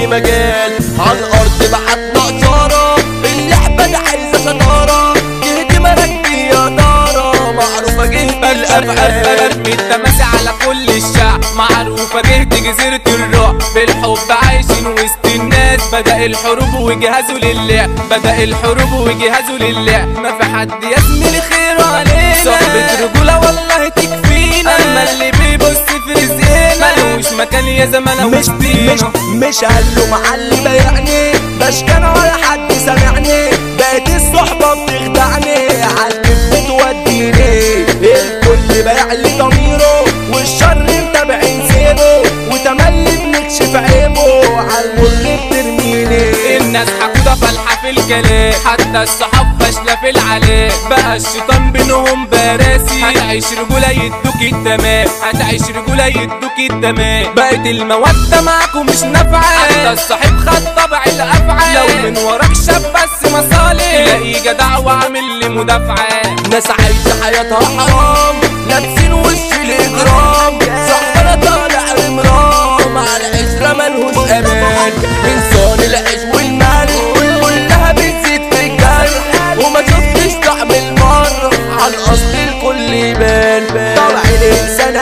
اي مجال على الارض بعتنا اشاره اللعبه دي عايزه شطاره تهدم ركبي يا دارة معروفه جه الافعال برمي التماسي على كل الشعب معروفة جهد جزيرة الرعب بالحب عايشين وسط الناس بدأ الحروب وجهازوا للعب بدأ الحروب وجهازوا للعب ما في حد يا زميلي خير علينا صحبة رجولة والله تكفينا اما اللي بيبص في رزقنا ملوش مكان يا زمانة مش مش وسطينا مش قالوا معلي بيعني بشكان ولا حد سامعني بقت الصحبة بتخدعني عالكذب توديني الكل بايع لي ضميره والشر متابعين سيره وتملي بنكشف عيبه عالمر بترميني الناس حقودة فالحة في الكلام حتى الصحاب فاشلة في العلاء بقى الشيطان بينهم براسي هتعيش رجولة يدوك التمام هتعيش رجولة يدوك التمام بقت المودة معاكم مش نافعة حتى الصاحب خد طبع الأفعال لو من وراك شاب بس مصالح تلاقي جدع وعامل لي مدافعة ناس عايشة حياتها حرام لابسين وش الإجرام صاحبنا طالع رمرام على العشرة ملهوش أمان من صان العيش والمال كلها بتزيد في الجرح وما شفتش طعم المر على الأصل الكل يبان طبع الإنسان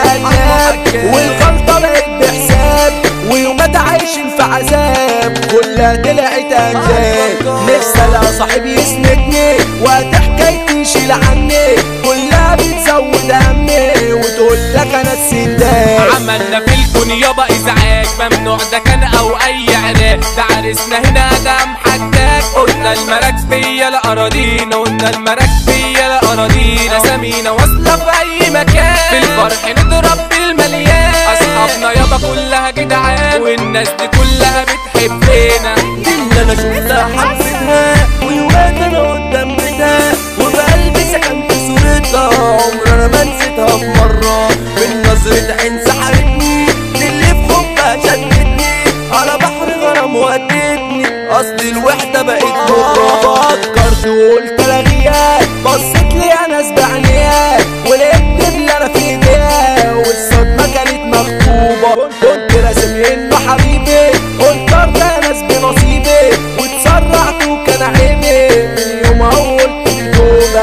هناب والغلطة بقت بحساب ويومات عايشين في عذاب كلها طلعت أنجاب نفسي ألاقي صاحب يسندني وقت حكايتي يشيل عني كلها بتزود همي وتقول لك أنا السداد عملنا في الكون يابا ازعاج ممنوع ده كان او اي علاج ده عرسنا هنا ده محتاج قلنا المراكز بيا لاراضينا قلنا المراكز بيا لاراضينا اسامينا واصله في اي مكان في الفرح نضرب بالمليان اصحابنا يابا كلها جدعان والناس دي كلها بتحبنا دي اللي أنا شفتها حبيتها والواد أنا قدام بيتها وبقلبي سكنت صورتها عمر أنا ما نسيتها في مرة من نظرة عين سحرتني دي اللي في حبها شدتني على بحر غرام ودتني أصل الوحدة بقت مرة فكرت وقلت ألغيها بصيت لي أنا بعينيها ولقيت اللي أنا في إيديها والصدمة كانت مخطوبة كنت راسم إنه حبيبي قلت أرضى ناس بنصيبي واتسرعت وكان عيبي من يوم قلت دي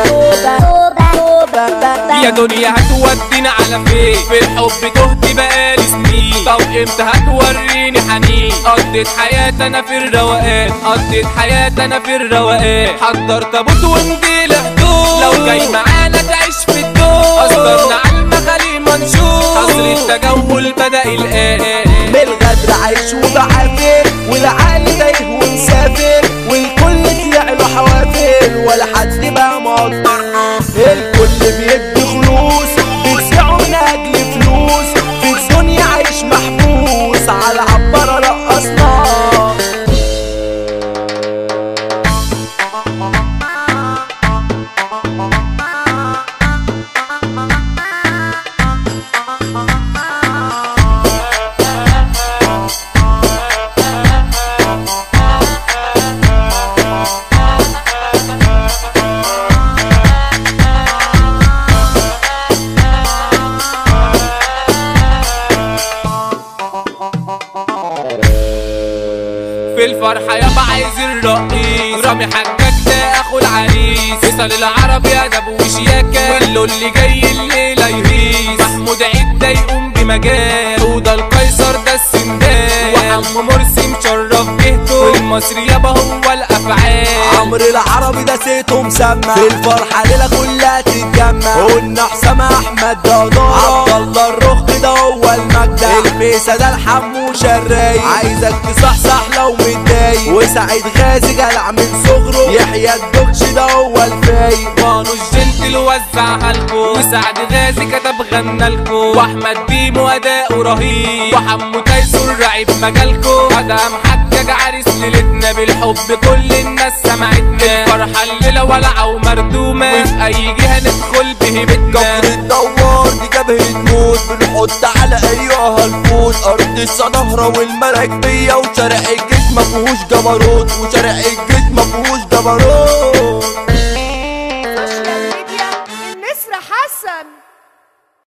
توبة يا دنيا هتودينا على فين في الحب تهت بقالي سنين طب امتى هتوريني حنين قضيت حياتي انا في الروقان قضيت حياتي انا في الروقان حضر تابوت وندي لحدود لو جاي معانا تعيش في الدور اصدرنا على المخالي منشور حظر التجول بدأ الآن بالغدر عايش وبعافر والعقل تايه ومسافر والكل طلع له حوافر ولا حد بقى مقدرنا الكل بيدي خلوص بيسعوا من اجل فلوس في الدنيا عايش محبوس على عبارة رقصنا في الفرحة يابا عايز الرئيس رامي حجاج ده اخو العريس فيصل العربي ادب وشياكة واللو اللي جاي الليلة يهيس محمود عيد ده يقوم بمجال وده القيصر ده السندان وعم مرسي مشرف جهته والمصري يابا هو الافعال عمرو العربي ده سيته مسمى في الفرحة ليلة كلها تتجمع قلنا حسام احمد ده نار عبد الله الرخ ده هو المجدع الميسا ده الحموش الرايق عايزك تصحصح لو متضايق وسعيد غازي جلع من صغره يحيى الدكش ده هو الفايق مانو الجنتل وزعها لكم وسعد غازي كتب غنى لكم واحمد بيمو اداؤه رهيب وحمو تايسون رعيب مجالكم ادم حجاج عريس ليلتنا بالحب كل الناس سمعتنا الفرحه الليله ولعه ومردومه وفي اي جهه ندخل بهيبتنا كفر الدوار دي جبهة موت بنحط على ايها الفوت ارض الصنهرة والمراكبية وشارع الجيش مفيهوش جبروت وشارع الجيش مفيهوش جبروت